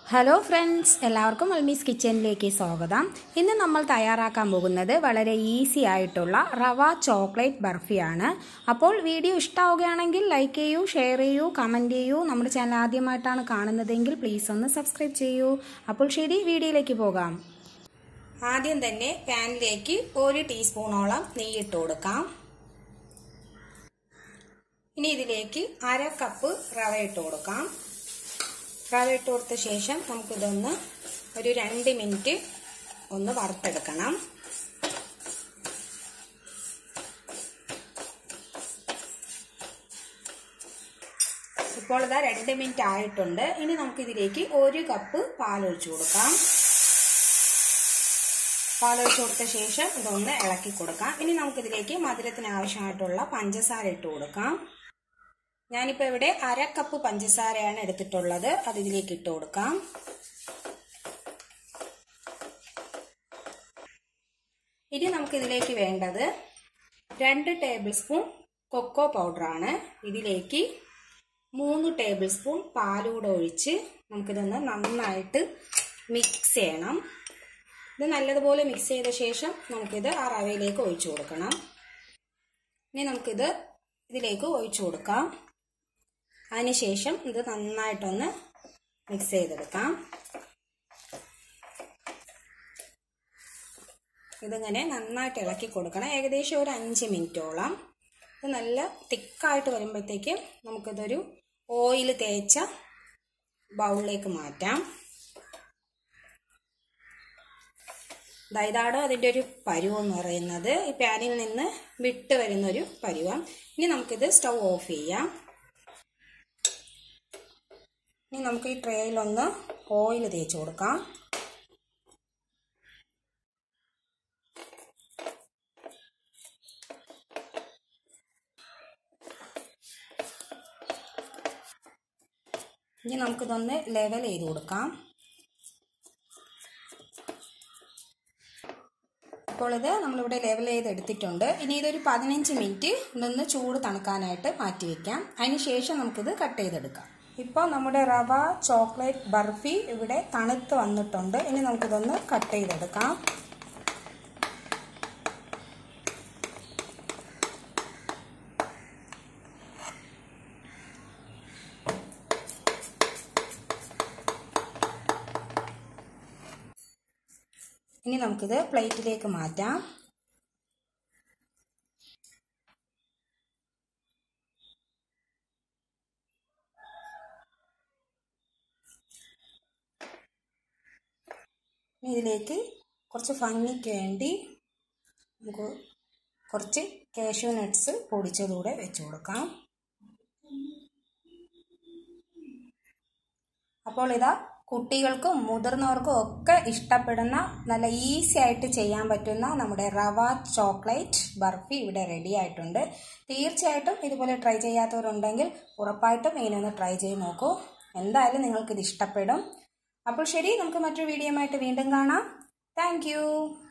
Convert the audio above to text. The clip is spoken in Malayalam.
ഹലോ ഫ്രണ്ട്സ് എല്ലാവർക്കും അൽമീസ് കിച്ചണിലേക്ക് സ്വാഗതം ഇന്ന് നമ്മൾ തയ്യാറാക്കാൻ പോകുന്നത് വളരെ ഈസി ആയിട്ടുള്ള റവ ചോക്ലേറ്റ് ബർഫിയാണ് അപ്പോൾ വീഡിയോ ഇഷ്ടമാവുകയാണെങ്കിൽ ലൈക്ക് ചെയ്യൂ ഷെയർ ചെയ്യൂ കമൻറ്റ് ചെയ്യൂ നമ്മുടെ ചാനൽ ആദ്യമായിട്ടാണ് കാണുന്നതെങ്കിൽ പ്ലീസ് ഒന്ന് സബ്സ്ക്രൈബ് ചെയ്യൂ അപ്പോൾ ശരി വീഡിയോയിലേക്ക് പോകാം ആദ്യം തന്നെ പാനിലേക്ക് ഒരു ടീസ്പൂണോളം നെയ്യിട്ട് കൊടുക്കാം ഇനി ഇതിലേക്ക് അര കപ്പ് റവ ഇട്ട് കൊടുക്കാം റവ ഇട്ട് കൊടുത്ത ശേഷം നമുക്കിതൊന്ന് ഒരു രണ്ട് മിനിറ്റ് ഒന്ന് വറുത്തെടുക്കണം ഇപ്പോൾ ഇതാ രണ്ട് മിനിറ്റ് ആയിട്ടുണ്ട് ഇനി നമുക്കിതിലേക്ക് ഒരു കപ്പ് പാലൊഴിച്ചു കൊടുക്കാം പാലൊഴിച്ചു കൊടുത്ത ശേഷം ഇതൊന്ന് ഇളക്കി കൊടുക്കാം ഇനി നമുക്കിതിലേക്ക് മധുരത്തിന് ആവശ്യമായിട്ടുള്ള പഞ്ചസാര ഇട്ട് കൊടുക്കാം ഞാനിപ്പോൾ ഇവിടെ അര കപ്പ് പഞ്ചസാരയാണ് എടുത്തിട്ടുള്ളത് അത് ഇതിലേക്ക് ഇട്ട് കൊടുക്കാം ഇനി നമുക്കിതിലേക്ക് വേണ്ടത് രണ്ട് ടേബിൾ സ്പൂൺ കൊക്കോ പൗഡറാണ് ഇതിലേക്ക് മൂന്ന് ടേബിൾ സ്പൂൺ പാലൂടെ ഒഴിച്ച് നമുക്കിതൊന്ന് നന്നായിട്ട് മിക്സ് ചെയ്യണം ഇത് നല്ലതുപോലെ മിക്സ് ചെയ്ത ശേഷം നമുക്കിത് ആ റവയിലേക്ക് ഒഴിച്ചു കൊടുക്കണം ഇനി നമുക്കിത് ഇതിലേക്ക് ഒഴിച്ചു കൊടുക്കാം അതിനുശേഷം ഇത് നന്നായിട്ടൊന്ന് മിക്സ് ചെയ്തെടുക്കാം ഇതിങ്ങനെ നന്നായിട്ട് ഇളക്കി കൊടുക്കണം ഏകദേശം ഒരു അഞ്ച് മിനിറ്റോളം ഇത് നല്ല തിക്കായിട്ട് വരുമ്പോഴത്തേക്കും നമുക്കിതൊരു ഓയിൽ തേച്ച ബൗളിലേക്ക് മാറ്റാം ഇതാണ് അതിൻ്റെ ഒരു പരുവം എന്ന് പറയുന്നത് ഈ പാനിൽ നിന്ന് വിട്ട് വരുന്ന ഒരു പരുവം ഇനി നമുക്കിത് സ്റ്റൗ ഓഫ് ചെയ്യാം ഇനി നമുക്ക് ഈ ട്രേയിലൊന്ന് ഓയിൽ തേച്ച് കൊടുക്കാം ഇനി നമുക്കിതൊന്ന് ലെവൽ ചെയ്ത് കൊടുക്കാം അപ്പോൾ ഇത് നമ്മളിവിടെ ലെവൽ ചെയ്ത് എടുത്തിട്ടുണ്ട് ഇനി ഇതൊരു പതിനഞ്ച് മിനിറ്റ് ഇതൊന്ന് ചൂട് തണുക്കാനായിട്ട് മാറ്റി വയ്ക്കാം അതിന് ശേഷം നമുക്കിത് കട്ട് ചെയ്തെടുക്കാം ഇപ്പോൾ നമ്മുടെ റവ ചോക്ലേറ്റ് ബർഫി ഇവിടെ തണുത്ത് വന്നിട്ടുണ്ട് ഇനി നമുക്കിതൊന്ന് കട്ട് ചെയ്തെടുക്കാം ഇനി നമുക്കിത് പ്ലേറ്റിലേക്ക് മാറ്റാം ഇതിലേക്ക് കുറച്ച് ഭംഗിക്ക് വേണ്ടി നമുക്ക് കുറച്ച് കാഷ്യൂ നട്ട്സ് പൊടിച്ചതൂടെ വെച്ച് കൊടുക്കാം അപ്പോൾ ഇതാ കുട്ടികൾക്കും മുതിർന്നവർക്കും ഒക്കെ ഇഷ്ടപ്പെടുന്ന നല്ല ഈസി ആയിട്ട് ചെയ്യാൻ പറ്റുന്ന നമ്മുടെ റവ ചോക്ലേറ്റ് ബർഫി ഇവിടെ റെഡി ആയിട്ടുണ്ട് തീർച്ചയായിട്ടും ഇതുപോലെ ട്രൈ ചെയ്യാത്തവരുണ്ടെങ്കിൽ ഉറപ്പായിട്ടും ഇങ്ങനെയൊന്ന് ട്രൈ ചെയ്ത് നോക്കൂ എന്തായാലും നിങ്ങൾക്കിത് ഇഷ്ടപ്പെടും അപ്പോൾ ശരി നമുക്ക് മറ്റൊരു വീഡിയോ ആയിട്ട് വീണ്ടും കാണാം താങ്ക്